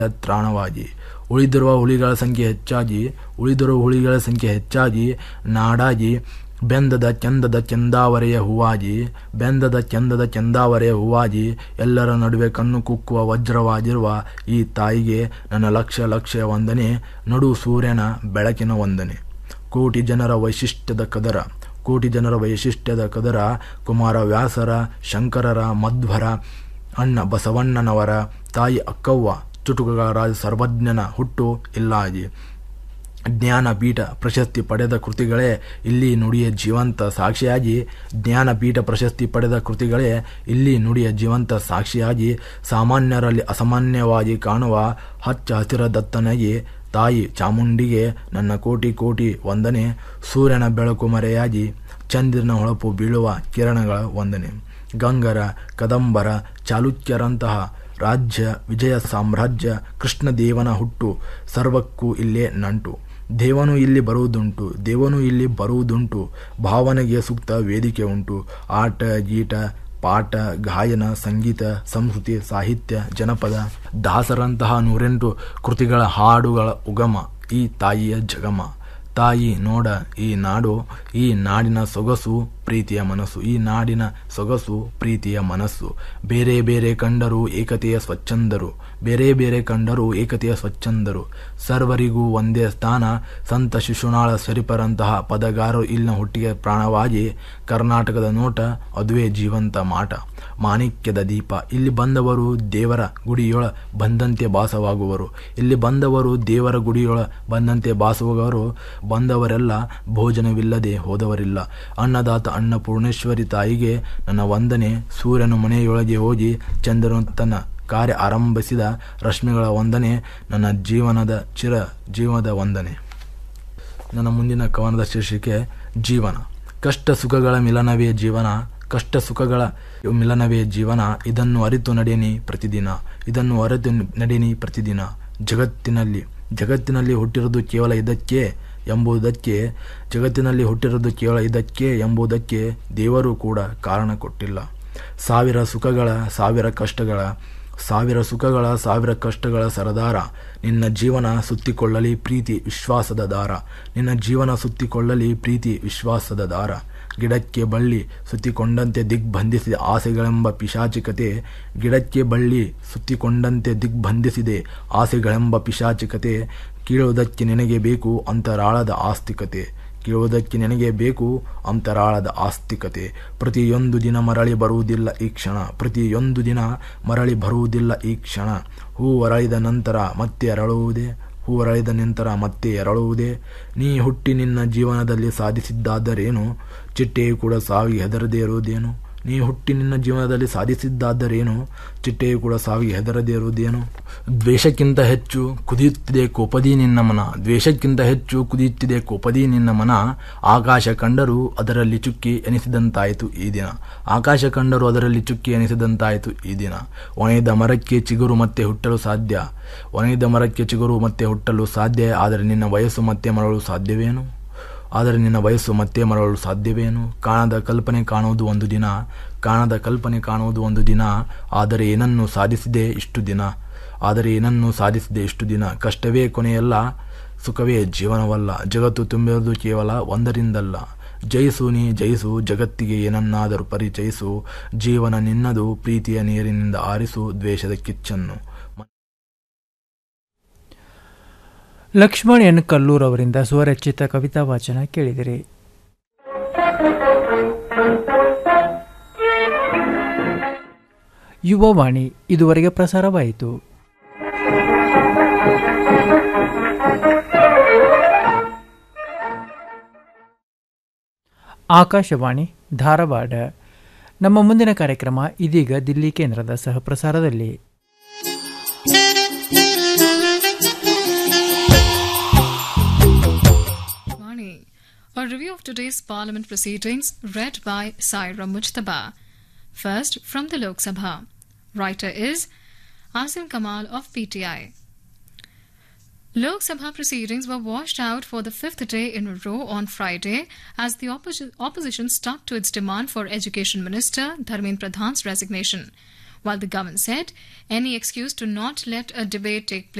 ತ್ರಾಣವಾಗಿ ಉಳಿದಿರುವ ಹುಲಿಗಳ ಸಂಖ್ಯೆ ಹೆಚ್ಚಾಗಿ ಉಳಿದಿರುವ ಹುಲಿಗಳ ಸಂಖ್ಯೆ ಹೆಚ್ಚಾಗಿ ನಾಡಾಗಿ ಬೆಂದದ ಚಂದದ ಚಂದಾವರೆಯ ಹೂವಾಗಿ ಬೆಂದದ ಚಂದದ ಚಂದಾವರೆಯ ಹೂವಾಗಿ ಎಲ್ಲರ ನಡುವೆ ಕಣ್ಣು ಕುಕ್ಕುವ ವಜ್ರವಾಗಿರುವ ಈ ತಾಯಿಗೆ ನನ್ನ ಲಕ್ಷ ಲಕ್ಷ ವಂದನೆ ನಡು ಸೂರ್ಯನ ಬೆಳಕಿನ ವಂದನೆ ಕೋಟಿ ಜನರ ವೈಶಿಷ್ಟ್ಯದ ಕದರ ಕೋಟಿ ಜನರ ವೈಶಿಷ್ಟ್ಯದ ಕದರ ಕುಮಾರ ವ್ಯಾಸರ ಶಂಕರರ ಮಧ್ವರ ಅಣ್ಣ ಬಸವಣ್ಣನವರ ತಾಯಿ ಅಕ್ಕವ್ವ ಚುಟುಕುಗಾರ ಸರ್ವಜ್ಞನ ಹುಟ್ಟು ಇಲ್ಲಾಗಿ ಜ್ಞಾನಪೀಠ ಪ್ರಶಸ್ತಿ ಪಡೆದ ಕೃತಿಗಳೇ ಇಲ್ಲಿ ನುಡಿಯ ಜೀವಂತ ಸಾಕ್ಷಿಯಾಗಿ ಜ್ಞಾನಪೀಠ ಪ್ರಶಸ್ತಿ ಪಡೆದ ಕೃತಿಗಳೇ ಇಲ್ಲಿ ನುಡಿಯ ಜೀವಂತ ಸಾಕ್ಷಿಯಾಗಿ ಸಾಮಾನ್ಯರಲ್ಲಿ ಅಸಾಮಾನ್ಯವಾಗಿ ಕಾಣುವ ಹಚ್ಚ ಹಸಿರ ದತ್ತನಾಗಿ ತಾಯಿ ಚಾಮುಂಡಿಗೆ ನನ್ನ ಕೋಟಿ ಕೋಟಿ ವಂದನೆ ಸೂರ್ಯನ ಬೆಳಕು ಮರೆಯಾಗಿ ಚಂದ್ರನ ಹೊಳಪು ಬೀಳುವ ಕಿರಣಗಳ ವಂದನೆ ಗಂಗರ ಕದಂಬರ ಚಾಲುಕ್ಯರಂತಹ ರಾಜ್ಯ ವಿಜಯ ಸಾಮ್ರಾಜ್ಯ ಕೃಷ್ಣದೇವನ ಹುಟ್ಟು ಸರ್ವಕ್ಕೂ ಇಲ್ಲೇ ನಂಟು ದೇವನು ಇಲ್ಲಿ ಬರುವುದುಂಟು ದೇವನು ಇಲ್ಲಿ ಬರುವುದುಂಟು ಭಾವನೆಗೆ ಸೂಕ್ತ ವೇದಿಕೆ ಉಂಟು ಆಟ ಗೀಟ ಪಾಠ ಗಾಯನ ಸಂಗೀತ ಸಂಸ್ಕೃತಿ ಸಾಹಿತ್ಯ ಜನಪದ ದಾಸರಂತಹ ನೂರೆಂಟು ಕೃತಿಗಳ ಹಾಡುಗಳ ಉಗಮ ಈ ತಾಯಿಯ ಜಗಮ ತಾಯಿ ನೋಡ ಈ ನಾಡು ಈ ನಾಡಿನ ಸೊಗಸು ಪ್ರೀತಿಯ ಮನಸ್ಸು ಈ ನಾಡಿನ ಸೊಗಸು ಪ್ರೀತಿಯ ಮನಸ್ಸು ಬೇರೆ ಬೇರೆ ಕಂಡರೂ ಏಕತೆಯ ಸ್ವಚ್ಛಂದರು ಬೇರೆ ಬೇರೆ ಕಂಡರೂ ಏಕತೆಯ ಸ್ವಚ್ಛಂದರು ಸರ್ವರಿಗೂ ಒಂದೇ ಸ್ಥಾನ ಸಂತ ಶಿಶುನಾಳ ಸರಿಪರಂತಹ ಪದಗಾರರು ಇಲ್ಲಿನ ಹುಟ್ಟಿಗೆ ಪ್ರಾಣವಾಗಿ ಕರ್ನಾಟಕದ ನೋಟ ಅದುವೇ ಜೀವಂತ ಮಾಟ ಮಾಣಿಕ್ಯದ ದೀಪ ಇಲ್ಲಿ ಬಂದವರು ದೇವರ ಗುಡಿಯೊಳ ಬಂದಂತೆ ಭಾಸವಾಗುವರು ಇಲ್ಲಿ ಬಂದವರು ದೇವರ ಗುಡಿಯೊಳ ಬಂದಂತೆ ಭಾಸವಾಗುವರು ಬಂದವರೆಲ್ಲ ಭೋಜನವಿಲ್ಲದೆ ಹೋದವರಿಲ್ಲ ಅನ್ನದಾತ ಅನ್ನಪೂರ್ಣೇಶ್ವರಿ ತಾಯಿಗೆ ನನ್ನ ವಂದನೆ ಸೂರ್ಯನು ಮನೆಯೊಳಗೆ ಹೋಗಿ ಚಂದ್ರನು ತನ್ನ ಕಾರ್ಯ ಆರಂಭಿಸಿದ ರಶ್ಮಿಗಳ ವಂದನೆ ನನ್ನ ಜೀವನದ ಚಿರ ಜೀವನದ ವಂದನೆ ನನ್ನ ಮುಂದಿನ ಕವನದ ಶೀರ್ಷಿಕೆ ಜೀವನ ಕಷ್ಟ ಸುಖಗಳ ಮಿಲನವೇ ಜೀವನ ಕಷ್ಟ ಸುಖಗಳ ಮಿಲನವೇ ಜೀವನ ಇದನ್ನು ಅರಿತು ನಡೆಯನಿ ಪ್ರತಿದಿನ ಇದನ್ನು ಅರಿತು ನಡೆಯನಿ ಪ್ರತಿದಿನ ಜಗತ್ತಿನಲ್ಲಿ ಜಗತ್ತಿನಲ್ಲಿ ಹುಟ್ಟಿರೋದು ಕೇವಲ ಇದಕ್ಕೆ ಎಂಬುದಕ್ಕೆ ಜಗತ್ತಿನಲ್ಲಿ ಹುಟ್ಟಿರೋದು ಕೇವಲ ಇದಕ್ಕೆ ಎಂಬುದಕ್ಕೆ ದೇವರು ಕೂಡ ಕಾರಣ ಕೊಟ್ಟಿಲ್ಲ ಸಾವಿರ ಸುಖಗಳ ಸಾವಿರ ಕಷ್ಟಗಳ ಸಾವಿರ ಸುಖಗಳ ಸಾವಿರ ಕಷ್ಟಗಳ ಸರದಾರ ನಿನ್ನ ಜೀವನ ಸುತ್ತಿಕೊಳ್ಳಲಿ ಪ್ರೀತಿ ವಿಶ್ವಾಸದ ದಾರ ನಿನ್ನ ಜೀವನ ಸುತ್ತಿಕೊಳ್ಳಲಿ ಪ್ರೀತಿ ವಿಶ್ವಾಸದ ದಾರ ಗಿಡಕ್ಕೆ ಬಳ್ಳಿ ಸುತ್ತಿಕೊಂಡಂತೆ ದಿಗ್ಬಂಧಿಸಿದ ಆಸೆಗಳೆಂಬ ಪಿಶಾಚಿಕತೆ ಗಿಡಕ್ಕೆ ಬಳ್ಳಿ ಸುತ್ತಿಕೊಂಡಂತೆ ದಿಗ್ಬಂಧಿಸಿದೆ ಆಸೆಗಳೆಂಬ ಪಿಶಾಚಿಕತೆ ಕೀಳುವುದಕ್ಕೆ ನಿನಗೆ ಬೇಕು ಅಂತರಾಳದ ಆಸ್ತಿಕತೆ ಕೇಳುವುದಕ್ಕೆ ನಿನಗೆ ಬೇಕು ಅಂತರಾಳದ ಆಸ್ತಿಕತೆ ಪ್ರತಿಯೊಂದು ದಿನ ಮರಳಿ ಬರುವುದಿಲ್ಲ ಈ ಕ್ಷಣ ಪ್ರತಿಯೊಂದು ದಿನ ಮರಳಿ ಬರುವುದಿಲ್ಲ ಈ ಕ್ಷಣ ಹೂ ಅರಳಿದ ನಂತರ ಮತ್ತೆ ಅರಳುವುದೇ ಹೂ ಅರಳಿದ ನಂತರ ಮತ್ತೆ ಎರಳುವುದೇ ನೀ ಹುಟ್ಟಿ ನಿನ್ನ ಜೀವನದಲ್ಲಿ ಸಾಧಿಸಿದ್ದಾದರೇನು ಚಿಟ್ಟೆಯು ಕೂಡ ಸಾವಿಗೆ ಹೆದರದೇ ಇರುವುದೇನು ನೀ ಹುಟ್ಟಿ ನಿನ್ನ ಜೀವನದಲ್ಲಿ ಸಾಧಿಸಿದ್ದಾದರೇನು ಚಿಟ್ಟೆಯು ಕೂಡ ಸಾವಿಗೆ ಹೆದರದೇ ಇರುವುದೇನು ದ್ವೇಷಕ್ಕಿಂತ ಹೆಚ್ಚು ಕುದಿಯುತ್ತಿದೆ ಕೋಪದಿ ನಿನ್ನ ಮನ ದ್ವೇಷಕ್ಕಿಂತ ಹೆಚ್ಚು ಕುದಿಯುತ್ತಿದೆ ಕೋಪದಿ ನಿನ್ನ ಮನ ಆಕಾಶ ಕಂಡರೂ ಅದರಲ್ಲಿ ಚುಕ್ಕಿ ಎನಿಸಿದಂತಾಯಿತು ಈ ದಿನ ಆಕಾಶ ಕಂಡರೂ ಅದರಲ್ಲಿ ಚುಕ್ಕಿ ಎನಿಸಿದಂತಾಯಿತು ಈ ದಿನ ಒಣಗಿದ ಮರಕ್ಕೆ ಚಿಗುರು ಮತ್ತೆ ಹುಟ್ಟಲು ಸಾಧ್ಯ ಒಣಗಿದ ಮರಕ್ಕೆ ಚಿಗುರು ಮತ್ತೆ ಹುಟ್ಟಲು ಸಾಧ್ಯ ಆದರೆ ನಿನ್ನ ವಯಸ್ಸು ಮತ್ತೆ ಮರಳಲು ಸಾಧ್ಯವೇನು ಆದರೆ ನಿನ್ನ ವಯಸ್ಸು ಮತ್ತೆ ಮರಳಲು ಸಾಧ್ಯವೇನು ಕಾಣದ ಕಲ್ಪನೆ ಕಾಣುವುದು ಒಂದು ದಿನ ಕಾಣದ ಕಲ್ಪನೆ ಕಾಣುವುದು ಒಂದು ದಿನ ಆದರೆ ಏನನ್ನು ಸಾಧಿಸಿದೆ ಇಷ್ಟು ದಿನ ಆದರೆ ಏನನ್ನು ಸಾಧಿಸಿದೆ ಇಷ್ಟು ದಿನ ಕಷ್ಟವೇ ಕೊನೆಯಲ್ಲ ಸುಖವೇ ಜೀವನವಲ್ಲ ಜಗತ್ತು ತುಂಬಿರುವುದು ಕೇವಲ ಒಂದರಿಂದಲ್ಲ ಜಯಿಸು ನೀ ಜಯಿಸು ಜಗತ್ತಿಗೆ ಏನನ್ನಾದರೂ ಪರಿಚಯಿಸು ಜೀವನ ನಿನ್ನದು ಪ್ರೀತಿಯ ನೀರಿನಿಂದ ಆರಿಸು ದ್ವೇಷದ ಕಿಚ್ಚನ್ನು ಲಕ್ಷ್ಮಣ್ ಎನ್ ಕಲ್ಲೂರ್ ಅವರಿಂದ ಸ್ವರಚಿತ ಕವಿತಾ ವಾಚನ ಕೇಳಿದಿರಿ ಯುವವಾಣಿ ಇದುವರೆಗೆ ಪ್ರಸಾರವಾಯಿತು ಆಕಾಶವಾಣಿ ಧಾರವಾಡ ನಮ್ಮ ಮುಂದಿನ ಕಾರ್ಯಕ್ರಮ ಇದೀಗ ದಿಲ್ಲಿ ಕೇಂದ್ರದ ಸಹ ಪ್ರಸಾರದಲ್ಲಿ Morning. A review of today's Parliament proceedings read by Saira Mujtaba. First, from the Lok Sabha. Writer is Asim Kamal of PTI. Lok Sabha proceedings were washed out for the fifth day in a row on Friday as the opposi- opposition stuck to its demand for Education Minister Dharmendra Pradhan's resignation. while the government said any excuse to not let a debate take place